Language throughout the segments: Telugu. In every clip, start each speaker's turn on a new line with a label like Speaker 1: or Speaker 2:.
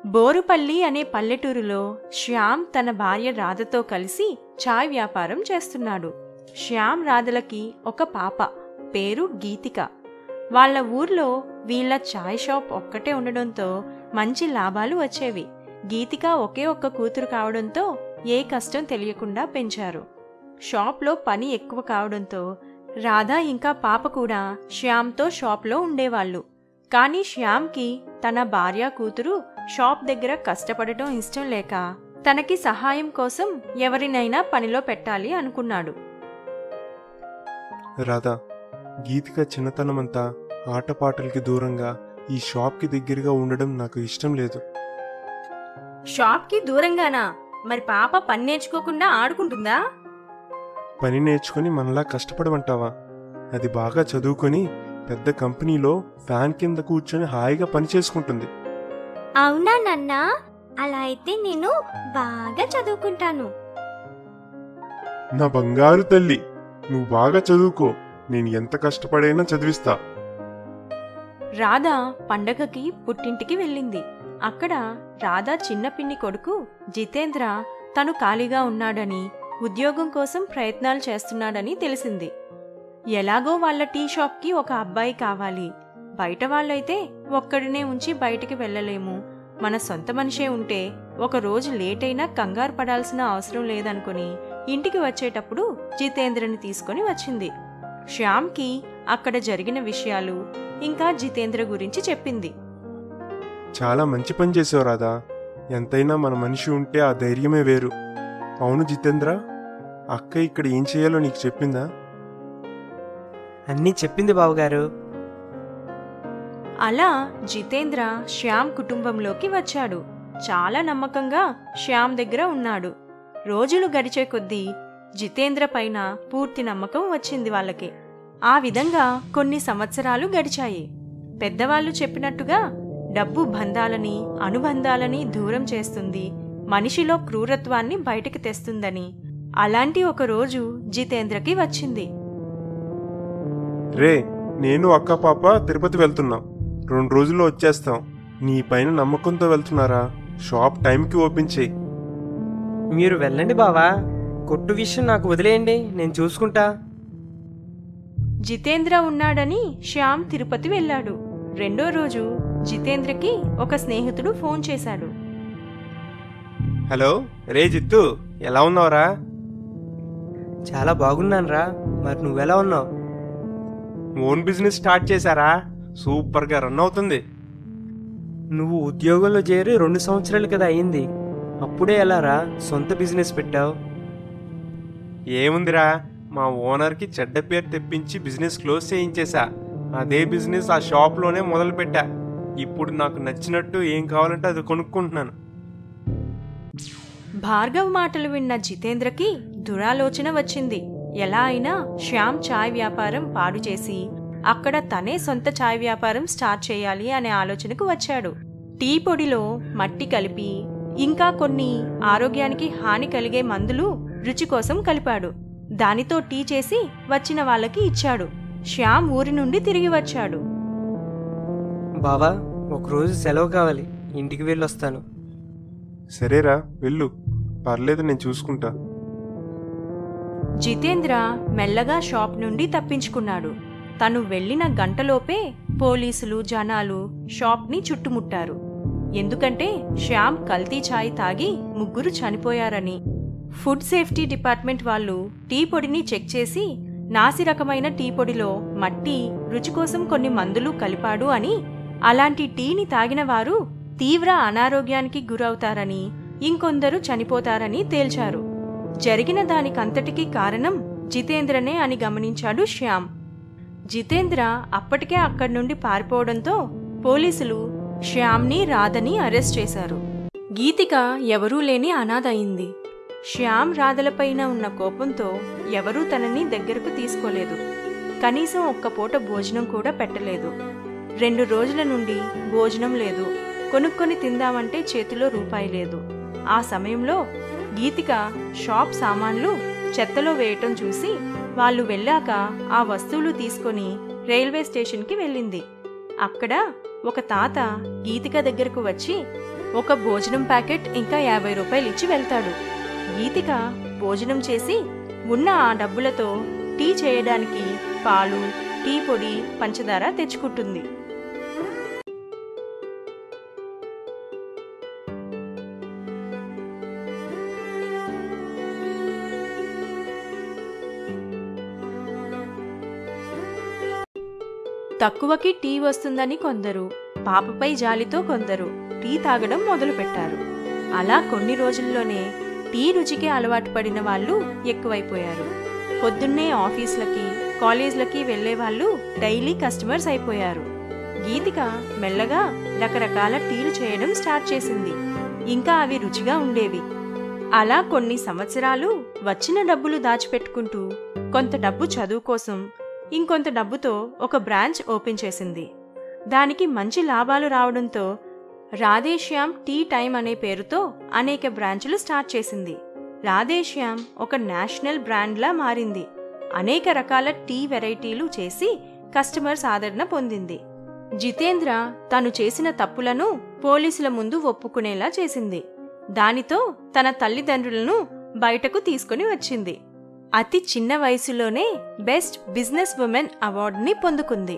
Speaker 1: బోరుపల్లి అనే పల్లెటూరులో శ్యామ్ తన భార్య రాధతో కలిసి చాయ్ వ్యాపారం చేస్తున్నాడు శ్యామ్ రాధలకి ఒక పాప పేరు గీతిక వాళ్ళ ఊర్లో వీళ్ళ చాయ్ షాప్ ఒక్కటే ఉండడంతో మంచి లాభాలు వచ్చేవి గీతిక ఒకే ఒక్క కూతురు కావడంతో ఏ కష్టం తెలియకుండా పెంచారు షాప్లో పని ఎక్కువ కావడంతో రాధా ఇంకా పాప కూడా శ్యామ్తో షాప్లో ఉండేవాళ్ళు కానీ శ్యామ్కి తన భార్య కూతురు షాప్ దగ్గర కష్టపడటం ఇష్టం లేక తనకి సహాయం కోసం ఎవరినైనా పనిలో పెట్టాలి అనుకున్నాడు
Speaker 2: రాధా గీతిక చిన్నతనమంతా ఆటపాటలకి దూరంగా ఈ షాప్కి దగ్గరగా ఉండడం నాకు ఇష్టం లేదు
Speaker 1: షాప్కి దూరంగానా మరి పాప పని నేర్చుకోకుండా ఆడుకుంటుందా
Speaker 2: పని నేర్చుకుని మనలా కష్టపడమంటావా అది బాగా చదువుకొని పెద్ద కంపెనీలో ఫ్యాన్ కింద కూర్చొని హాయిగా పని చేసుకుంటుంది
Speaker 3: అవునా నాన్న అలా అయితే నేను బాగా చదువుకుంటాను
Speaker 2: నా బంగారు తల్లి నువ్వు బాగా చదువుకో నేను ఎంత కష్టపడైనా చదివిస్తా
Speaker 1: రాధా పండగకి పుట్టింటికి వెళ్ళింది అక్కడ రాధా చిన్న పిన్ని కొడుకు జితేంద్ర తను ఖాళీగా ఉన్నాడని ఉద్యోగం కోసం ప్రయత్నాలు చేస్తున్నాడని తెలిసింది ఎలాగో వాళ్ళ టీ షాప్కి ఒక అబ్బాయి కావాలి బయట వాళ్ళైతే ఒక్కడినే ఉంచి బయటికి వెళ్ళలేము మన సొంత మనిషే ఉంటే ఒక రోజు లేట్ అయినా కంగారు పడాల్సిన అవసరం లేదనుకుని ఇంటికి వచ్చేటప్పుడు జితేంద్రని తీసుకొని వచ్చింది శ్యామ్కి అక్కడ జరిగిన విషయాలు ఇంకా జితేంద్ర గురించి చెప్పింది
Speaker 2: చాలా మంచి పని చేసావు రాధా ఎంతైనా మన మనిషి ఉంటే ఆ ధైర్యమే వేరు అవును జితేంద్ర అక్క ఇక్కడ ఏం చేయాలో నీకు చెప్పిందా
Speaker 4: అన్నీ చెప్పింది బావగారు
Speaker 1: అలా జితేంద్ర శ్యామ్ కుటుంబంలోకి వచ్చాడు చాలా నమ్మకంగా శ్యామ్ దగ్గర ఉన్నాడు రోజులు గడిచే కొద్దీ జితేంద్ర పైన పూర్తి నమ్మకం వచ్చింది వాళ్ళకి ఆ విధంగా కొన్ని సంవత్సరాలు గడిచాయి పెద్దవాళ్ళు చెప్పినట్టుగా డబ్బు బంధాలని అనుబంధాలని దూరం చేస్తుంది మనిషిలో క్రూరత్వాన్ని బయటికి తెస్తుందని అలాంటి ఒక రోజు జితేంద్రకి వచ్చింది
Speaker 2: రే నేను అక్క పాప తిరుపతి వెళ్తున్నాం రెండు రోజుల్లో వచ్చేస్తాం నీ పైన నమ్మకంతో వెళ్తున్నారా షాప్ టైంకి ఓపెన్ చేయి
Speaker 4: మీరు వెళ్ళండి బావా కొట్టు విషయం నాకు వదిలేయండి నేను చూసుకుంటా
Speaker 1: జితేంద్ర ఉన్నాడని శ్యామ్ తిరుపతి వెళ్ళాడు రెండో రోజు జితేంద్రకి ఒక స్నేహితుడు ఫోన్ చేశాడు
Speaker 2: హలో రే జిత్తు ఎలా ఉన్నావురా
Speaker 4: చాలా బాగున్నానురా మరి నువ్వెలా ఉన్నావు
Speaker 2: ఓన్ బిజినెస్ స్టార్ట్ చేశారా సూపర్గా రన్ అవుతుంది
Speaker 4: నువ్వు ఉద్యోగంలో చేరి రెండు సంవత్సరాలు కదా అయింది అప్పుడే ఎలా రా సొంత బిజినెస్ పెట్టావు
Speaker 2: ఏముందిరా మా ఓనర్కి చెడ్డ పేరు తెప్పించి బిజినెస్ క్లోజ్ చేయించేశా అదే బిజినెస్ ఆ షాప్లోనే మొదలు పెట్టా ఇప్పుడు నాకు నచ్చినట్టు ఏం కావాలంటే అది కొనుక్కుంటున్నాను
Speaker 1: భార్గవ్ మాటలు విన్న జితేంద్రకి దురాలోచన వచ్చింది ఎలా అయినా శ్యామ్ చాయ్ వ్యాపారం పాడు చేసి అక్కడ తనే సొంత చాయ్ వ్యాపారం స్టార్ట్ చేయాలి అనే ఆలోచనకు వచ్చాడు టీ పొడిలో మట్టి కలిపి ఇంకా కొన్ని ఆరోగ్యానికి హాని కలిగే మందులు రుచి కోసం కలిపాడు దానితో టీ చేసి వచ్చిన వాళ్ళకి ఇచ్చాడు శ్యామ్ ఊరి నుండి తిరిగి వచ్చాడు
Speaker 4: బావా ఒకరోజు సెలవు కావాలి ఇంటికి వెళ్ళొస్తాను
Speaker 2: సరేరా వెళ్ళు పర్లేదు నేను చూసుకుంటా
Speaker 1: జితేంద్ర మెల్లగా షాప్ నుండి తప్పించుకున్నాడు తను వెళ్ళిన గంటలోపే పోలీసులు జనాలు షాప్ని చుట్టుముట్టారు ఎందుకంటే శ్యామ్ కల్తీ ఛాయ్ తాగి ముగ్గురు చనిపోయారని ఫుడ్ సేఫ్టీ డిపార్ట్మెంట్ వాళ్ళు టీ పొడిని చెక్ చేసి నాసి రకమైన టీ పొడిలో మట్టి రుచి కోసం కొన్ని మందులు కలిపాడు అని అలాంటి టీని తాగిన వారు తీవ్ర అనారోగ్యానికి గురవుతారని ఇంకొందరు చనిపోతారని తేల్చారు జరిగిన దానికంతటికీ కారణం జితేంద్రనే అని గమనించాడు శ్యామ్ జితేంద్ర అప్పటికే అక్కడి నుండి పారిపోవడంతో పోలీసులు శ్యామ్ని రాధని అరెస్ట్ చేశారు గీతిక ఎవరూ లేని అనాథ అయింది శ్యామ్ రాధలపైన ఉన్న కోపంతో ఎవరూ తనని దగ్గరకు తీసుకోలేదు కనీసం ఒక్క పూట భోజనం కూడా పెట్టలేదు రెండు రోజుల నుండి భోజనం లేదు కొనుక్కొని తిందామంటే చేతిలో రూపాయి లేదు ఆ సమయంలో గీతిక షాప్ సామాన్లు చెత్తలో వేయటం చూసి వాళ్ళు వెళ్ళాక ఆ వస్తువులు తీసుకొని రైల్వే స్టేషన్కి వెళ్ళింది అక్కడ ఒక తాత గీతిక దగ్గరకు వచ్చి ఒక భోజనం ప్యాకెట్ ఇంకా యాభై రూపాయలు ఇచ్చి వెళ్తాడు గీతిక భోజనం చేసి ఉన్న ఆ డబ్బులతో టీ చేయడానికి పాలు టీ పొడి పంచదార తెచ్చుకుంటుంది తక్కువకి టీ వస్తుందని కొందరు పాపపై జాలితో కొందరు టీ తాగడం మొదలుపెట్టారు అలా కొన్ని రోజుల్లోనే టీ రుచికి అలవాటు పడిన వాళ్ళు ఎక్కువైపోయారు పొద్దున్నే ఆఫీసులకి కాలేజ్లకి వెళ్లే వాళ్ళు డైలీ కస్టమర్స్ అయిపోయారు గీతిక మెల్లగా రకరకాల టీలు చేయడం స్టార్ట్ చేసింది ఇంకా అవి రుచిగా ఉండేవి అలా కొన్ని సంవత్సరాలు వచ్చిన డబ్బులు దాచిపెట్టుకుంటూ కొంత డబ్బు చదువు కోసం ఇంకొంత డబ్బుతో ఒక బ్రాంచ్ ఓపెన్ చేసింది దానికి మంచి లాభాలు రావడంతో రాధేశ్యామ్ టీ టైమ్ అనే పేరుతో అనేక బ్రాంచులు స్టార్ట్ చేసింది రాధేశ్యామ్ ఒక నేషనల్ బ్రాండ్లా మారింది అనేక రకాల టీ వెరైటీలు చేసి కస్టమర్స్ ఆదరణ పొందింది జితేంద్ర తను చేసిన తప్పులను పోలీసుల ముందు ఒప్పుకునేలా చేసింది దానితో తన తల్లిదండ్రులను బయటకు తీసుకుని వచ్చింది అతి చిన్న వయసులోనే బెస్ట్ బిజినెస్ ఉమెన్ అవార్డుని పొందుకుంది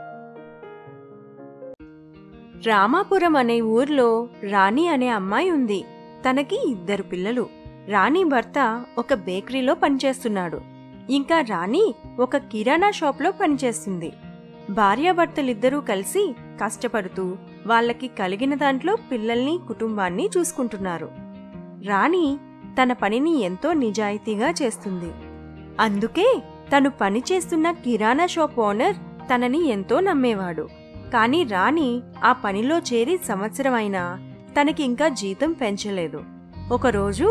Speaker 1: రామాపురం అనే ఊర్లో రాణి అనే అమ్మాయి ఉంది తనకి ఇద్దరు పిల్లలు రాణి భర్త ఒక బేకరీలో పనిచేస్తున్నాడు ఇంకా రాణి ఒక కిరాణా షాప్లో పనిచేస్తుంది భార్యాభర్తలిద్దరూ కలిసి కష్టపడుతూ వాళ్ళకి కలిగిన దాంట్లో పిల్లల్ని కుటుంబాన్ని చూసుకుంటున్నారు రాణి తన పనిని ఎంతో నిజాయితీగా చేస్తుంది అందుకే తను పనిచేస్తున్న కిరాణా షాప్ ఓనర్ తనని ఎంతో నమ్మేవాడు కాని రాణి ఆ పనిలో చేరి సంవత్సరం అయినా తనకి ఇంకా జీతం పెంచలేదు ఒకరోజు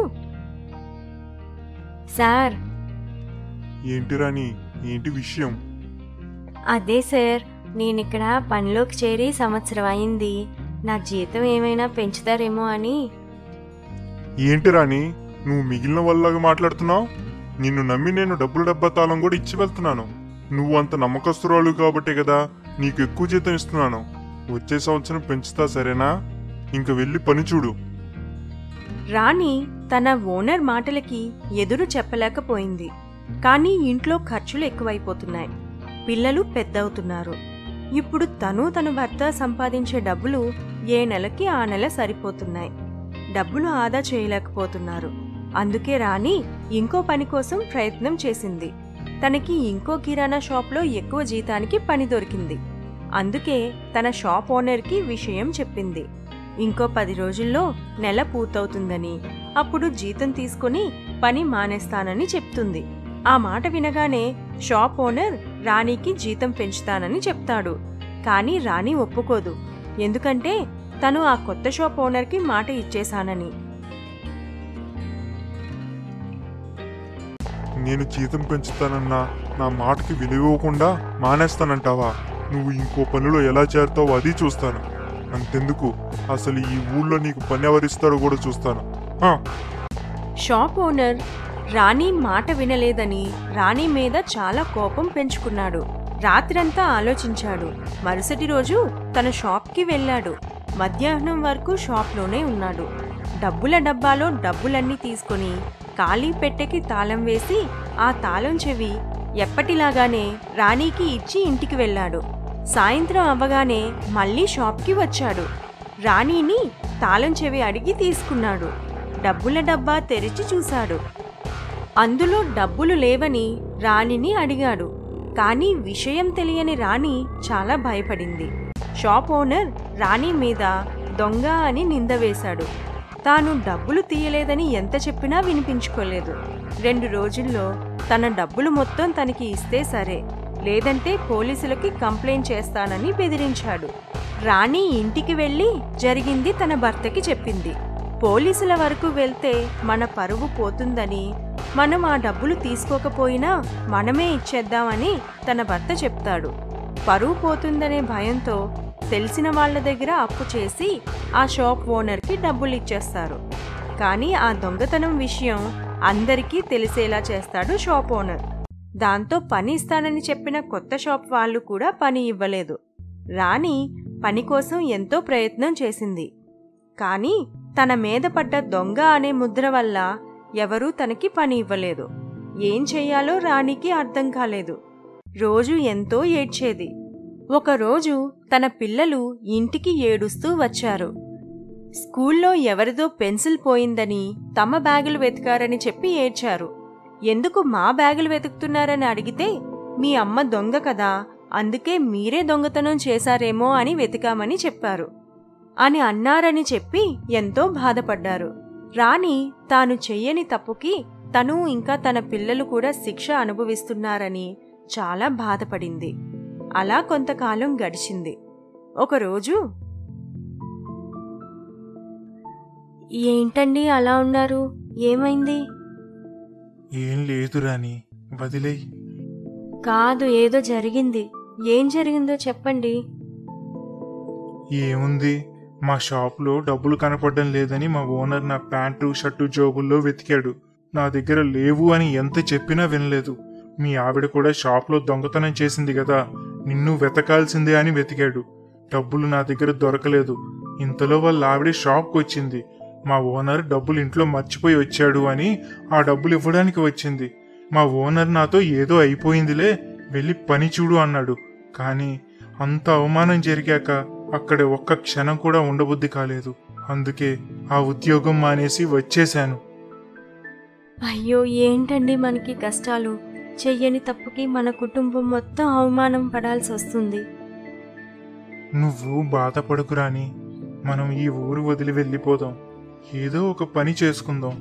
Speaker 1: సార్
Speaker 5: ఏంటి రాణి ఏంటి విషయం
Speaker 3: అదే సార్ నేనిక్కడ పనిలోకి చేరి సంవత్సరం అయింది నా జీతం ఏమైనా పెంచుతారేమో అని
Speaker 5: ఏంటి రాణి నువ్వు మిగిలిన వాళ్ళగా మాట్లాడుతున్నావు నిన్ను నమ్మి నేను డబ్బుల డబ్బా తాళం కూడా ఇచ్చి వెళ్తున్నాను నువ్వు అంత నమ్మకస్తురాలు కాబట్టే కదా నీకు ఎక్కువ జీతం ఇస్తున్నాను వచ్చే సంవత్సరం పెంచుతా సరేనా ఇంక వెళ్ళి పని చూడు
Speaker 1: రాణి తన ఓనర్ మాటలకి ఎదురు చెప్పలేకపోయింది కానీ ఇంట్లో ఖర్చులు ఎక్కువైపోతున్నాయి పిల్లలు పెద్దవుతున్నారు ఇప్పుడు తను తన భర్త సంపాదించే డబ్బులు ఏ నెలకి ఆ నెల సరిపోతున్నాయి డబ్బులు ఆదా చేయలేకపోతున్నారు అందుకే రాణి ఇంకో పని కోసం ప్రయత్నం చేసింది తనకి ఇంకో కిరాణా షాప్లో ఎక్కువ జీతానికి పని దొరికింది అందుకే తన షాప్ ఓనర్కి విషయం చెప్పింది ఇంకో పది రోజుల్లో నెల పూర్తవుతుందని అప్పుడు జీతం తీసుకుని పని మానేస్తానని చెప్తుంది ఆ మాట వినగానే షాప్ ఓనర్ రాణికి జీతం పెంచుతానని చెప్తాడు కానీ రాణి ఒప్పుకోదు ఎందుకంటే తను ఆ కొత్త షాప్ ఓనర్కి మాట ఇచ్చేశానని
Speaker 5: నేను జీతం పెంచుతానన్నా నా మాటకి విలువకుండా మానేస్తానంటావా నువ్వు ఇంకో పనిలో ఎలా చేరుతావో అది చూస్తాను అంతెందుకు అసలు ఈ ఊళ్ళో నీకు పని ఎవరిస్తారో కూడా చూస్తాను హా,
Speaker 1: షాప్ ఓనర్ రాణి మాట వినలేదని రాణి మీద చాలా కోపం పెంచుకున్నాడు రాత్రంతా ఆలోచించాడు మరుసటి రోజు తన షాప్కి వెళ్ళాడు మధ్యాహ్నం వరకు షాప్లోనే ఉన్నాడు డబ్బుల డబ్బాలో డబ్బులన్నీ తీసుకొని ఖాళీ పెట్టెకి తాళం వేసి ఆ తాళం చెవి ఎప్పటిలాగానే రాణికి ఇచ్చి ఇంటికి వెళ్ళాడు సాయంత్రం అవ్వగానే మళ్ళీ షాప్కి వచ్చాడు రాణిని తాళం చెవి అడిగి తీసుకున్నాడు డబ్బుల డబ్బా తెరిచి చూశాడు అందులో డబ్బులు లేవని రాణిని అడిగాడు కానీ విషయం తెలియని రాణి చాలా భయపడింది షాప్ ఓనర్ రాణి మీద దొంగ అని నింద వేశాడు తాను డబ్బులు తీయలేదని ఎంత చెప్పినా వినిపించుకోలేదు రెండు రోజుల్లో తన డబ్బులు మొత్తం తనకి ఇస్తే సరే లేదంటే పోలీసులకి కంప్లైంట్ చేస్తానని బెదిరించాడు రాణి ఇంటికి వెళ్ళి జరిగింది తన భర్తకి చెప్పింది పోలీసుల వరకు వెళ్తే మన పరువు పోతుందని మనం ఆ డబ్బులు తీసుకోకపోయినా మనమే ఇచ్చేద్దామని తన భర్త చెప్తాడు పరువు పోతుందనే భయంతో తెలిసిన వాళ్ళ దగ్గర అప్పు చేసి ఆ షాప్ ఓనర్కి డబ్బులు ఇచ్చేస్తారు కానీ ఆ దొంగతనం విషయం అందరికీ తెలిసేలా చేస్తాడు షాప్ ఓనర్ దాంతో పని ఇస్తానని చెప్పిన కొత్త షాప్ వాళ్ళు కూడా పని ఇవ్వలేదు రాణి పని కోసం ఎంతో ప్రయత్నం చేసింది కానీ తన మీద పడ్డ దొంగ అనే ముద్ర వల్ల ఎవరూ తనకి పని ఇవ్వలేదు ఏం చెయ్యాలో రాణికి అర్థం కాలేదు రోజు ఎంతో ఏడ్చేది ఒకరోజు తన పిల్లలు ఇంటికి ఏడుస్తూ వచ్చారు స్కూల్లో ఎవరిదో పెన్సిల్ పోయిందని తమ బ్యాగులు వెతికారని చెప్పి ఏడ్చారు ఎందుకు మా బ్యాగులు వెతుకుతున్నారని అడిగితే మీ అమ్మ దొంగ కదా అందుకే మీరే దొంగతనం చేశారేమో అని వెతికామని చెప్పారు అని అన్నారని చెప్పి ఎంతో బాధపడ్డారు రాణి తాను చెయ్యని తప్పుకి తను ఇంకా తన పిల్లలు కూడా శిక్ష అనుభవిస్తున్నారని చాలా బాధపడింది అలా కొంతకాలం గడిచింది ఒకరోజు
Speaker 3: ఏంటండి అలా ఉన్నారు ఏమైంది
Speaker 6: ఏం లేదు రాని వదిలేయ్
Speaker 3: కాదు ఏదో జరిగింది ఏం జరిగిందో చెప్పండి
Speaker 6: ఏముంది మా షాప్లో డబ్బులు కనపడడం లేదని మా ఓనర్ నా ప్యాంటు షర్టు జోబుల్లో వెతికాడు నా దగ్గర లేవు అని ఎంత చెప్పినా వినలేదు మీ ఆవిడ కూడా షాప్లో దొంగతనం చేసింది కదా నిన్ను వెతకాల్సిందే అని వెతికాడు డబ్బులు నా దగ్గర దొరకలేదు ఇంతలో వాళ్ళ ఆవిడ షాప్కి వచ్చింది మా ఓనర్ డబ్బులు ఇంట్లో మర్చిపోయి వచ్చాడు అని ఆ డబ్బులు ఇవ్వడానికి వచ్చింది మా ఓనర్ నాతో ఏదో అయిపోయిందిలే వెళ్ళి పని చూడు అన్నాడు కానీ అంత అవమానం జరిగాక అక్కడ ఒక్క క్షణం కూడా ఉండబుద్ధి కాలేదు అందుకే ఆ ఉద్యోగం మానేసి వచ్చేశాను
Speaker 3: అయ్యో ఏంటండి మనకి కష్టాలు చెయ్యని తప్పుకి మన కుటుంబం మొత్తం అవమానం పడాల్సి వస్తుంది
Speaker 6: నువ్వు బాధపడకు రాని మనం ఈ ఊరు వదిలి వెళ్ళిపోదాం ఏదో ఒక పని చేసుకుందాం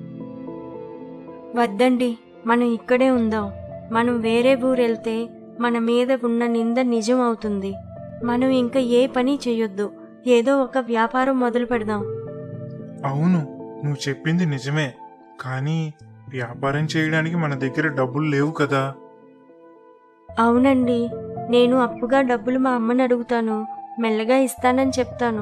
Speaker 3: వద్దండి మనం ఇక్కడే ఉందాం మనం వేరే ఊరు వెళ్తే మన మీద ఉన్న నింద నిజం అవుతుంది మనం ఇంకా ఏ పని చేయొద్దు ఏదో ఒక వ్యాపారం మొదలు పెడదాం
Speaker 6: అవును నువ్వు చెప్పింది నిజమే కానీ వ్యాపారం చేయడానికి మన దగ్గర డబ్బులు లేవు కదా
Speaker 3: అవునండి నేను అప్పుగా డబ్బులు మా అమ్మని అడుగుతాను మెల్లగా ఇస్తానని చెప్తాను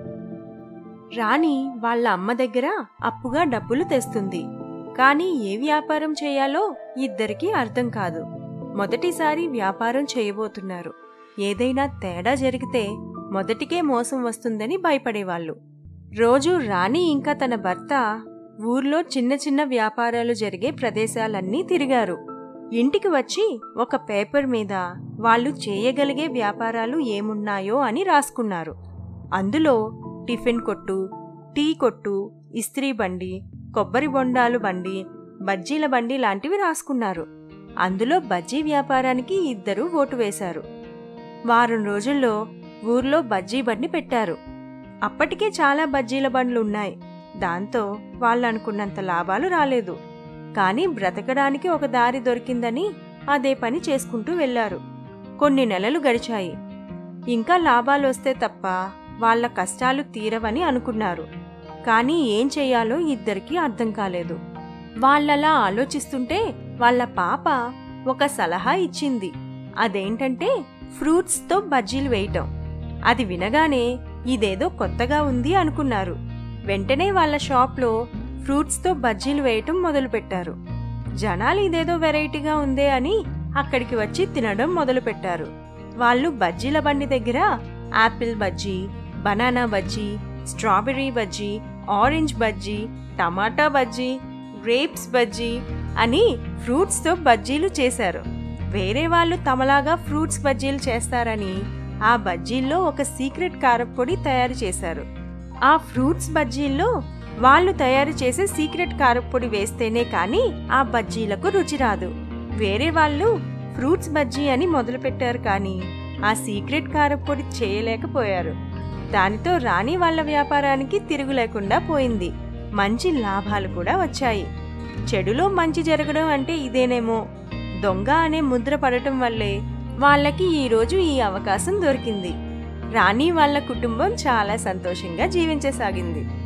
Speaker 1: రాణి వాళ్ళ అమ్మ దగ్గర అప్పుగా డబ్బులు తెస్తుంది కానీ ఏ వ్యాపారం చేయాలో ఇద్దరికీ అర్థం కాదు మొదటిసారి వ్యాపారం చేయబోతున్నారు ఏదైనా తేడా జరిగితే మొదటికే మోసం వస్తుందని భయపడేవాళ్ళు రోజు రాణి ఇంకా తన భర్త ఊర్లో చిన్న చిన్న వ్యాపారాలు జరిగే ప్రదేశాలన్నీ తిరిగారు ఇంటికి వచ్చి ఒక పేపర్ మీద వాళ్ళు చేయగలిగే వ్యాపారాలు ఏమున్నాయో అని రాసుకున్నారు అందులో టిఫిన్ కొట్టు టీ కొట్టు ఇస్త్రీ బండి కొబ్బరి బొండాలు బండి బజ్జీల బండి లాంటివి రాసుకున్నారు అందులో బజ్జీ వ్యాపారానికి ఇద్దరు ఓటు వేశారు వారం రోజుల్లో ఊర్లో బజ్జీ బండి పెట్టారు అప్పటికే చాలా బజ్జీల బండ్లు ఉన్నాయి దాంతో వాళ్ళు అనుకున్నంత లాభాలు రాలేదు కానీ బ్రతకడానికి ఒక దారి దొరికిందని అదే పని చేసుకుంటూ వెళ్లారు కొన్ని నెలలు గడిచాయి ఇంకా లాభాలు వస్తే తప్ప వాళ్ళ కష్టాలు తీరవని అనుకున్నారు కానీ ఏం చెయ్యాలో ఇద్దరికీ అర్థం కాలేదు వాళ్ళలా ఆలోచిస్తుంటే వాళ్ళ పాప ఒక సలహా ఇచ్చింది అదేంటంటే ఫ్రూట్స్తో బజ్జీలు వేయటం అది వినగానే ఇదేదో కొత్తగా ఉంది అనుకున్నారు వెంటనే వాళ్ళ షాప్లో ఫ్రూట్స్తో బజ్జీలు వేయటం మొదలుపెట్టారు జనాలు ఇదేదో వెరైటీగా ఉందే అని అక్కడికి వచ్చి తినడం మొదలుపెట్టారు వాళ్ళు బజ్జీల బండి దగ్గర apple bajji banana bajji strawberry bajji orange bajji టమాటా బజ్జీ గ్రేప్స్ బజ్జీ అని ఫ్రూట్స్తో బజ్జీలు చేశారు వేరే వాళ్ళు తమలాగా ఫ్రూట్స్ బజ్జీలు చేస్తారని ఆ బజ్జీల్లో ఒక సీక్రెట్ కారప్పొడి తయారు చేశారు ఆ ఫ్రూట్స్ బజ్జీల్లో వాళ్ళు తయారు చేసే సీక్రెట్ కారప్పొడి వేస్తేనే కానీ ఆ బజ్జీలకు రుచి రాదు వేరే వాళ్ళు ఫ్రూట్స్ బజ్జీ అని మొదలుపెట్టారు కానీ ఆ సీక్రెట్ కారప్పొడి చేయలేకపోయారు దానితో రాణి వాళ్ళ వ్యాపారానికి తిరుగు లేకుండా పోయింది మంచి లాభాలు కూడా వచ్చాయి చెడులో మంచి జరగడం అంటే ఇదేనేమో దొంగ అనే ముద్ర పడటం వల్లే వాళ్ళకి ఈరోజు ఈ అవకాశం దొరికింది రాణి వాళ్ళ కుటుంబం చాలా సంతోషంగా జీవించసాగింది